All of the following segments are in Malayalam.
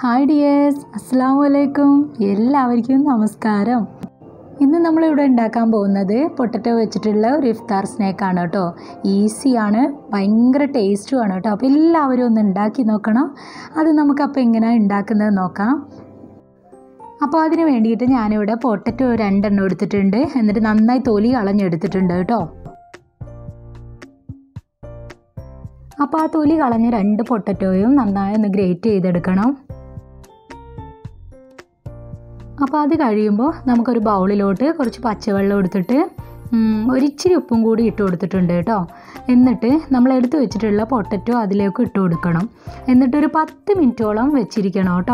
ഹായ് ഡിയേഴ്സ് അസ്സാം വലൈക്കും എല്ലാവർക്കും നമസ്കാരം ഇന്ന് നമ്മളിവിടെ ഉണ്ടാക്കാൻ പോകുന്നത് പൊട്ടറ്റോ വെച്ചിട്ടുള്ള ഒരു ഇഫ്താർ സ്നാക്കാണ് കേട്ടോ ഈസിയാണ് ഭയങ്കര ടേസ്റ്റുമാണ് കേട്ടോ അപ്പോൾ എല്ലാവരും ഒന്ന് ഉണ്ടാക്കി നോക്കണം അത് നമുക്കപ്പോൾ എങ്ങനെയാണ് ഉണ്ടാക്കുന്നത് നോക്കാം അപ്പോൾ അതിന് വേണ്ടിയിട്ട് ഞാനിവിടെ പൊട്ടറ്റോ രണ്ടെണ്ണം എടുത്തിട്ടുണ്ട് എന്നിട്ട് നന്നായി തൊലി കളഞ്ഞെടുത്തിട്ടുണ്ട് കേട്ടോ അപ്പോൾ ആ തൊലി കളഞ്ഞ രണ്ട് പൊട്ടറ്റോയും നന്നായി ഒന്ന് ഗ്രേറ്റ് ചെയ്തെടുക്കണം അപ്പോൾ അത് കഴിയുമ്പോൾ നമുക്കൊരു ബൗളിലോട്ട് കുറച്ച് പച്ചവെള്ളം എടുത്തിട്ട് ഒരിച്ചിരി ഉപ്പും കൂടി ഇട്ട് കൊടുത്തിട്ടുണ്ട് കേട്ടോ എന്നിട്ട് നമ്മൾ എടുത്തു വെച്ചിട്ടുള്ള പൊട്ടറ്റോ അതിലേക്ക് ഇട്ട് കൊടുക്കണം എന്നിട്ടൊരു പത്ത് മിനിറ്റോളം വെച്ചിരിക്കണം കേട്ടോ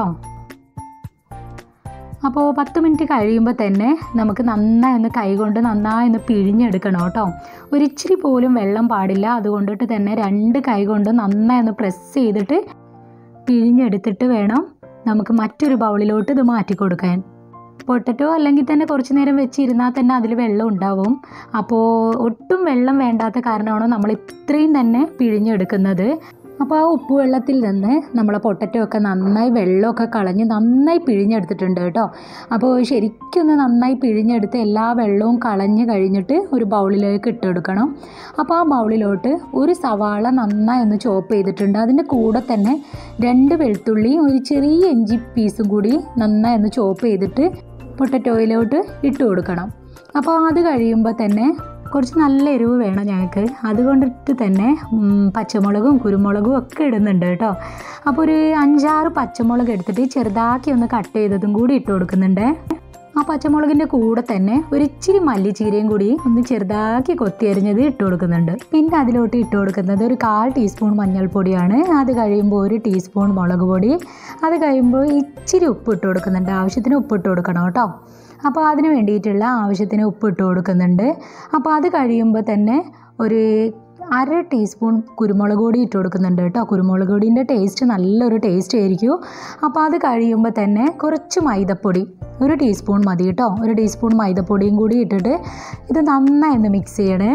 അപ്പോൾ പത്ത് മിനിറ്റ് കഴിയുമ്പോൾ തന്നെ നമുക്ക് നന്നായി ഒന്ന് കൈകൊണ്ട് നന്നായി ഒന്ന് പിഴിഞ്ഞെടുക്കണം കേട്ടോ ഒരിച്ചിരി പോലും വെള്ളം പാടില്ല അതുകൊണ്ടിട്ട് തന്നെ രണ്ട് കൈ കൊണ്ട് നന്നായി ഒന്ന് പ്രസ് ചെയ്തിട്ട് പിഴിഞ്ഞെടുത്തിട്ട് വേണം നമുക്ക് മറ്റൊരു ബൗളിലോട്ട് ഇത് മാറ്റി കൊടുക്കാൻ പൊട്ടറ്റോ അല്ലെങ്കിൽ തന്നെ കുറച്ച് നേരം വെച്ചിരുന്നാൽ തന്നെ അതിൽ വെള്ളം ഉണ്ടാവും അപ്പോൾ ഒട്ടും വെള്ളം വേണ്ടാത്ത കാരണമാണ് നമ്മൾ ഇത്രയും തന്നെ പിഴിഞ്ഞെടുക്കുന്നത് അപ്പോൾ ആ ഉപ്പ് വെള്ളത്തിൽ നിന്ന് നമ്മളെ പൊട്ടറ്റോ ഒക്കെ നന്നായി വെള്ളമൊക്കെ കളഞ്ഞ് നന്നായി പിഴിഞ്ഞെടുത്തിട്ടുണ്ട് കേട്ടോ അപ്പോൾ ശരിക്കൊന്ന് നന്നായി പിഴിഞ്ഞെടുത്ത് എല്ലാ വെള്ളവും കളഞ്ഞ് കഴിഞ്ഞിട്ട് ഒരു ബൗളിലേക്ക് ഇട്ടെടുക്കണം അപ്പോൾ ആ ബൗളിലോട്ട് ഒരു സവാള നന്നായി ഒന്ന് ചോപ്പ് ചെയ്തിട്ടുണ്ട് അതിൻ്റെ കൂടെ തന്നെ രണ്ട് വെളുത്തുള്ളിയും ഒരു ചെറിയ ഇഞ്ചി പീസും കൂടി നന്നായി ഒന്ന് ചോപ്പ് ചെയ്തിട്ട് പൊട്ടറ്റോയിലോട്ട് ഇട്ട് കൊടുക്കണം അപ്പോൾ അത് കഴിയുമ്പോൾ തന്നെ കുറച്ച് നല്ല എരിവ് വേണം ഞങ്ങൾക്ക് അതുകൊണ്ടിട്ട് തന്നെ പച്ചമുളകും കുരുമുളകും ഒക്കെ ഇടുന്നുണ്ട് കേട്ടോ അപ്പോൾ ഒരു അഞ്ചാറ് പച്ചമുളക് എടുത്തിട്ട് ചെറുതാക്കി ഒന്ന് കട്ട് ചെയ്തതും കൂടി ഇട്ട് കൊടുക്കുന്നുണ്ട് ആ പച്ചമുളകിൻ്റെ കൂടെ തന്നെ ഒരു ഇച്ചിരി മല്ലിച്ചീരയും കൂടി ഒന്ന് ചെറുതാക്കി കൊത്തി അരിഞ്ഞത് ഇട്ട് കൊടുക്കുന്നുണ്ട് പിന്നെ അതിലോട്ട് ഇട്ട് കൊടുക്കുന്നത് ഒരു കാൽ ടീസ്പൂൺ മഞ്ഞൾപ്പൊടിയാണ് അത് കഴിയുമ്പോൾ ഒരു ടീസ്പൂൺ മുളക് പൊടി അത് കഴിയുമ്പോൾ ഇച്ചിരി ഉപ്പ് ഇട്ട് കൊടുക്കുന്നുണ്ട് ആവശ്യത്തിന് ഉപ്പ് ഇട്ട് കൊടുക്കണം കേട്ടോ അപ്പോൾ അതിന് വേണ്ടിയിട്ടുള്ള ആവശ്യത്തിന് ഉപ്പ് ഇട്ട് കൊടുക്കുന്നുണ്ട് അപ്പോൾ അത് കഴിയുമ്പോൾ തന്നെ ഒരു അര ടീസ്പൂൺ കുരുമുളക് പൊടി ഇട്ട് കൊടുക്കുന്നുണ്ട് കേട്ടോ കുരുമുളക് പൊടിൻ്റെ ടേസ്റ്റ് നല്ലൊരു ടേസ്റ്റ് ആയിരിക്കും അപ്പോൾ അത് കഴിയുമ്പോൾ തന്നെ കുറച്ച് മൈദപ്പൊടി ഒരു ടീസ്പൂൺ മതി കേട്ടോ ഒരു ടീസ്പൂൺ മൈദപ്പൊടിയും കൂടി ഇട്ടിട്ട് ഇത് നന്നായി ഒന്ന് മിക്സ് ചെയ്യണേ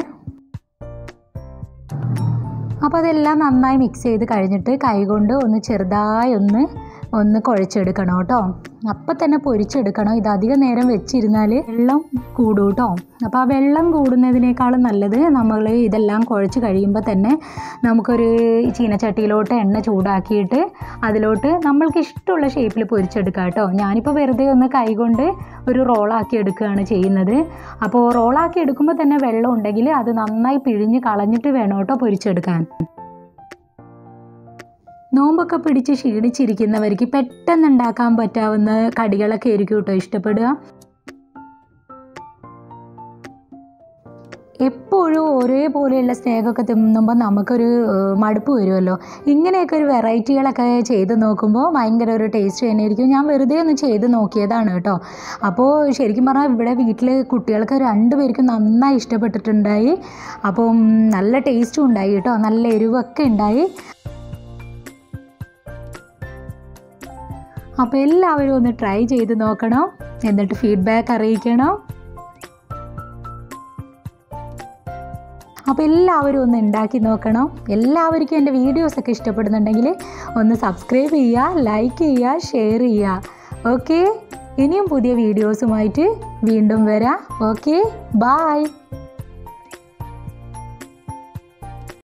അപ്പോൾ അതെല്ലാം നന്നായി മിക്സ് ചെയ്ത് കഴിഞ്ഞിട്ട് കൈകൊണ്ട് ഒന്ന് ചെറുതായി ഒന്ന് ഒന്ന് കുഴച്ചെടുക്കണം കേട്ടോ അപ്പം തന്നെ പൊരിച്ചെടുക്കണം ഇത് അധികം നേരം വെച്ചിരുന്നാൽ വെള്ളം കൂടും കേട്ടോ അപ്പോൾ ആ വെള്ളം കൂടുന്നതിനേക്കാളും നല്ലത് നമ്മൾ ഇതെല്ലാം കുഴച്ച് കഴിയുമ്പോൾ തന്നെ നമുക്കൊരു ചീനച്ചട്ടിയിലോട്ട് എണ്ണ ചൂടാക്കിയിട്ട് അതിലോട്ട് നമ്മൾക്ക് ഇഷ്ടമുള്ള ഷേപ്പിൽ പൊരിച്ചെടുക്കാം കേട്ടോ ഞാനിപ്പോൾ വെറുതെ ഒന്ന് കൈകൊണ്ട് ഒരു റോളാക്കി എടുക്കുകയാണ് ചെയ്യുന്നത് അപ്പോൾ റോളാക്കി എടുക്കുമ്പോൾ തന്നെ വെള്ളം ഉണ്ടെങ്കിൽ അത് നന്നായി പിഴിഞ്ഞ് കളഞ്ഞിട്ട് വേണം കേട്ടോ പൊരിച്ചെടുക്കാൻ നോമ്പൊക്കെ പിടിച്ച് ക്ഷീണിച്ചിരിക്കുന്നവർക്ക് പെട്ടെന്ന് ഉണ്ടാക്കാൻ പറ്റാവുന്ന കടികളൊക്കെ ആയിരിക്കും കേട്ടോ ഇഷ്ടപ്പെടുക എപ്പോഴും ഒരേപോലെയുള്ള സ്നേഹമൊക്കെ തിന്നുമ്പോൾ നമുക്കൊരു മടുപ്പ് വരുമല്ലോ ഇങ്ങനെയൊക്കെ ഒരു വെറൈറ്റികളൊക്കെ ചെയ്ത് നോക്കുമ്പോൾ ഭയങ്കര ഒരു ടേസ്റ്റ് തന്നെയായിരിക്കും ഞാൻ വെറുതെ ഒന്ന് ചെയ്ത് നോക്കിയതാണ് കേട്ടോ അപ്പോൾ ശരിക്കും പറഞ്ഞാൽ ഇവിടെ വീട്ടിൽ കുട്ടികൾക്ക് രണ്ട് പേർക്കും നന്നായി ഇഷ്ടപ്പെട്ടിട്ടുണ്ടായി അപ്പം നല്ല ടേസ്റ്റും ഉണ്ടായി കേട്ടോ നല്ല എരിവൊക്കെ ഉണ്ടായി അപ്പോൾ എല്ലാവരും ഒന്ന് ട്രൈ ചെയ്ത് നോക്കണം എന്നിട്ട് ഫീഡ്ബാക്ക് അറിയിക്കണം അപ്പോൾ എല്ലാവരും ഒന്ന് ഉണ്ടാക്കി നോക്കണം എല്ലാവർക്കും എൻ്റെ വീഡിയോസൊക്കെ ഇഷ്ടപ്പെടുന്നുണ്ടെങ്കിൽ ഒന്ന് സബ്സ്ക്രൈബ് ചെയ്യുക ലൈക്ക് ചെയ്യുക ഷെയർ ചെയ്യുക ഓക്കെ ഇനിയും പുതിയ വീഡിയോസുമായിട്ട് വീണ്ടും വരാം ഓക്കെ ബായ്